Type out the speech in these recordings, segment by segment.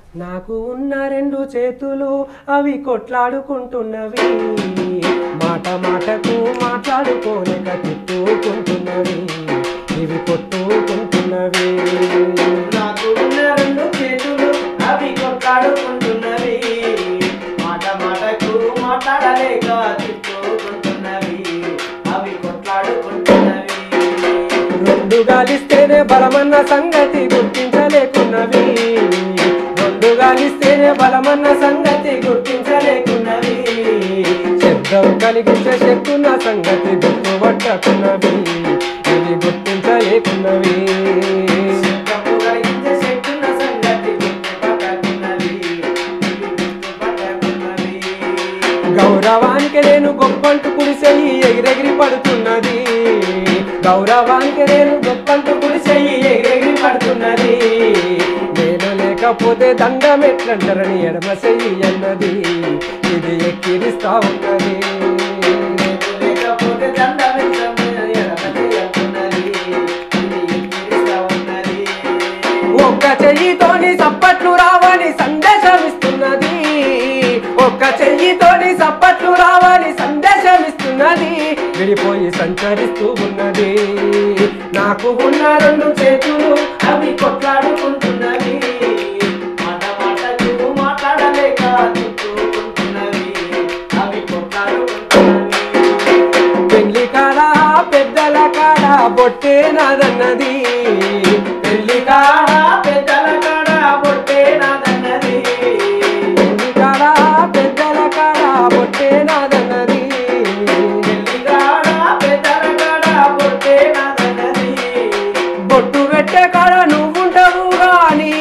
నాకు ఉన్న రెండు చేతులు అవి కొట్లాడుకుంటున్నవి మాట మాటకు మాట్లాడుకోలేక తిట్టుకుంటున్నవి ఇవి కొట్టుకుంటున్నవి నాకు ఉన్న రెండు చేతులు అవి కొట్లాడుకుంటున్నవి మాట మాటకు మాట్లాడలేక తిట్టుకుంటున్నవి అవి కొట్లాడుకుంటున్నవి రెండు గాలిస్తేనే బలమన్న సంగతి గుర్తించలేకున్నవి రెండు గాలిస్తేనే బలమన్న సంగతి గుర్తించలేకున్నవి శబ్దం కలిగించే శక్తున్న సంగతి గుర్తుపట్టకున్నవి ఇది గుర్తించలేకున్నవి శబ్దము కలిగించే శక్తున్న సంగతి గుర్తుపట్టకున్నవి ఇవి గుర్తుపట్టకున్నవి గౌరవానికి నేను గొప్పంటూ కుడిసెయ్యి ఎగిరెగిరి పడుతున్నది గౌరవానికి నేను గొప్పంటూ కుడిసెయ్యి ఎగిరెగిరి పడుతున్నది నేను లేకపోతే దండం ఎట్లంటారని ఎడమ చెయ్యి అన్నది ఇది ఎక్కిరిస్తా ఉన్నది లేకపోతే దండమించము ఎడమని చెప్తున్నది ఇది ఎక్కిరిస్తా ఉన్నది ఒక్క చెయ్యితోని చప్పట్లు రావని సందేశం ఇస్తున్నది ఒక్క చెయ్యితోని చప్పట్లు రావని సందేశం ఇస్తున్నది విడిపోయి సంచరిస్తూ ఉన్నది నాకు ఉన్న రెండు చేతులు అవి కొట్లాడుకుంటున్నవి మాట మాటకు మాట్లాడలేక తిట్టుకుంటున్నవి అవి కొట్లాడుకుంటున్నవి పెళ్లి కాడ పెద్దల కాడ బొట్టే నాదన్నది పెళ్లి కాడ పెద్దల కాడ బొట్టే నాదన్నది పెళ్లి కాడ పెద్దల కాడ బొట్టే నాదన్నది పెళ్లి కాడ పెద్దల కాడ బొట్టే నాదన్నది బొట్టు పెట్టే కాడ నువ్వుంటావు గాని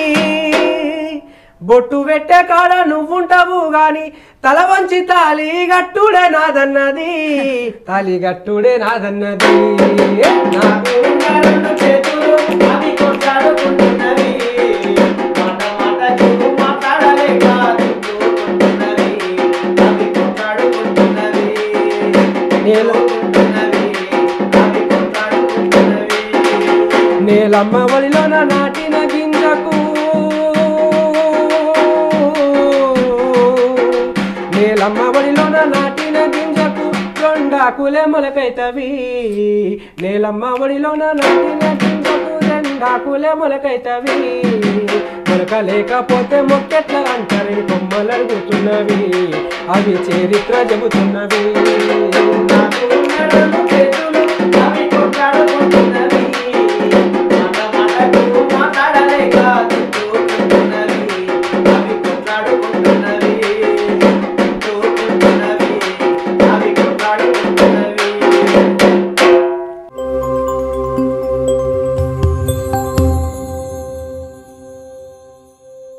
బొట్టు పెట్టే కాడ నువ్వుంటావు గాని తల వంచి తాలి గట్టుడే నాదన్నది తాలి గట్టుడే నాదన్నది నాకు ఉన్న రెండు చేతులు అవి కొట్లాడుకుంటున్నవి మాట మాటకు మాట్లాడలేక తిట్టుకుంటున్నవి అవి కొట్లాడుకుంటున్నవి నేను- కొట్టుకుంటున్నవి అవి కొట్లాడుకుంటున్నవి నేలమ్మ ఒడిలోన నాటిన గింజకు నేలమ్మ ఒడిలోన నాటిన గింజకు రెండాకులే మొలకైతవి నేలమ్మ ఒడిలోన నాటిన గింజకు రెండాకులే మొలకైతవి మొలక లేకపోతే మొక్కెట్ల అంటారని కొమ్మలు అడుగుతున్నవి అవి చరిత్ర చెబుతున్నవి నాకు ఉన్న రెండు చేతులు